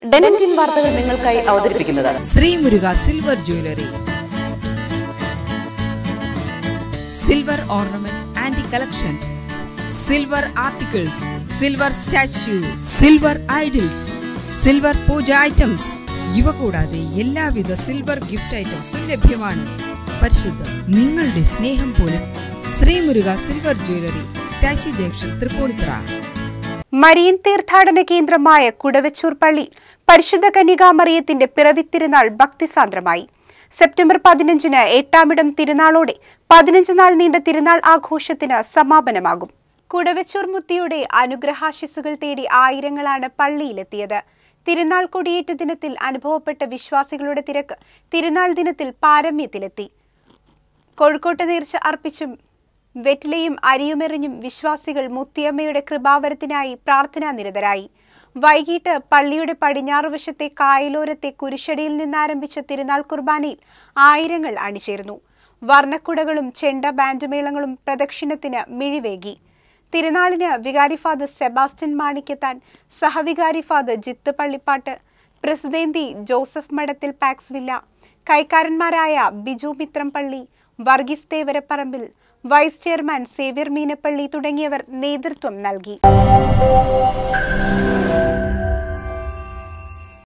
ഡെനറ്റിൻ വാർത്തകൾ നിങ്ങൾക്കായി അവതരിപ്പിക്കുന്നത് Sreemuruka silver jewellery silver ornaments and collections silver articles silver statue silver idols silver pooja items ഇവ കൂടാതെ എല്ലാവിധ സിൽവർ ഗിഫ്റ്റ് ഐറ്റംസും ലഭ്യമാണ് പരിശുദ്ധം നിങ്ങളുടെ സ്നേഹം പോലും Sreemuruka silver jewellery statue junction Tripunithura Marian തീർത്ഥാടന കേന്ദ്രമായ കുടവച്ചൂർ പള്ളി പരിശുദ്ധ കന്യകാമറിയത്തിന്റെ പിറവിത്തിരുനാൾ ഭക്തിസാന്ദ്രമായി സെപ്റ്റംബർ പതിനഞ്ചിന് എട്ടാമിടം തിരുനാളോടെ പതിനഞ്ച് നാൾ നീണ്ട തിരുനാൾ ആഘോഷത്തിന് സമാപനമാകും കുടവച്ചൂർ മുത്തിയുടെ അനുഗ്രഹാശിസുകൾ തേടി ആയിരങ്ങളാണ് പള്ളിയിലെത്തിയത് തിരുനാൾ കൊടിയേറ്റ ദിനത്തിൽ അനുഭവപ്പെട്ട വിശ്വാസികളുടെ തിരക്ക് തിരുനാൾ ദിനത്തിൽ പാരമ്യത്തിലെത്തി കോഴിക്കോട്ട് നേർച്ച അർപ്പിച്ചും വെറ്റിലയും അരിയുമെറിഞ്ഞും വിശ്വാസികൾ മുത്തിയമ്മയുടെ കൃപാവരത്തിനായി പ്രാർത്ഥനാ നിരതരായി വൈകിട്ട് പള്ളിയുടെ പടിഞ്ഞാറ് വശത്തെ കായലോരത്തെ കുരിശടിയിൽ നിന്നാരംഭിച്ച തിരുനാൾ കുർബാനയിൽ ആയിരങ്ങൾ അണിചേർന്നു വർണ്ണക്കുടകളും ചെണ്ട ബാൻഡുമേളങ്ങളും പ്രദക്ഷിണത്തിന് മിഴിവേകി തിരുനാളിന് വികാരി ഫാദർ സെബാസ്റ്റ്യൻ മാണിക്കത്താൻ സഹവികാരി ഫാദർ ജിത്ത് പള്ളിപ്പാട്ട് പ്രസിഡേന്തി ജോസഫ് മഠത്തിൽ പാക്സ് വില്ല കൈക്കാരന്മാരായ Biju Mithram Palli Varghese Thevaraparambil vice chairman Xavier Meenappally തുടങ്ങിയവർ നേതൃത്വം നൽകി